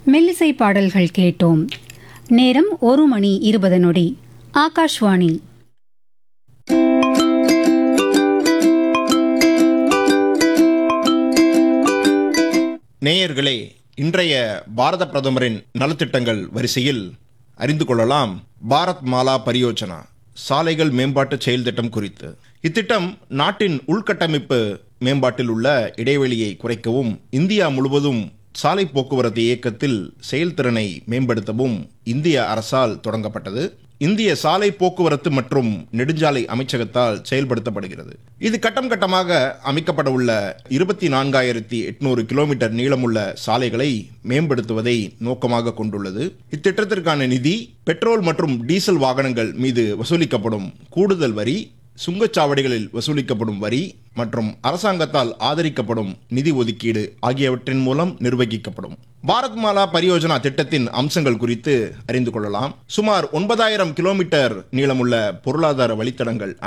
மெல்லிசை பாடல்கள் கேட்டோம் நேரம் ஒரு மணி இருபது நொடி ஆகாஷ்வாணி நேயர்களே இன்றைய பாரத பிரதமரின் நலத்திட்டங்கள் வரிசையில் அறிந்து கொள்ளலாம் பாரத் மாலா பரியோஜனா சாலைகள் மேம்பாட்டு செயல் திட்டம் குறித்து இத்திட்டம் நாட்டின் உள்கட்டமைப்பு மேம்பாட்டில் உள்ள இடைவெளியை குறைக்கவும் இந்தியா முழுவதும் சாலை போக்குவரத்து இயக்கத்தில் செயல்திறனை மேம்படுத்தவும் இந்திய அரசால் தொடங்கப்பட்டது இந்திய சாலை போக்குவரத்து மற்றும் நெடுஞ்சாலை அமைச்சகத்தால் செயல்படுத்தப்படுகிறது இது கட்டம் கட்டமாக அமைக்கப்பட உள்ள இருபத்தி நான்காயிரத்தி எட்நூறு கிலோமீட்டர் நீளமுள்ள சாலைகளை மேம்படுத்துவதை நோக்கமாக கொண்டுள்ளது இத்திட்டத்திற்கான நிதி பெட்ரோல் மற்றும் டீசல் வாகனங்கள் மீது வசூலிக்கப்படும் கூடுதல் வரி சுங்கச்சாவடிகளில் வசூலிக்கப்படும் வரி மற்றும் அரசாங்கத்தால் ஆதரிக்கப்படும் நிதி ஒதுக்கீடு ஆகியவற்றின் மூலம் நிர்வகிக்கப்படும் பாரத் மாலா பரியோஜனா திட்டத்தின் அம்சங்கள் குறித்து அறிந்து கொள்ளலாம் சுமார் ஒன்பதாயிரம் கிலோமீட்டர் நீளமுள்ள பொருளாதார வழித்தடங்கள்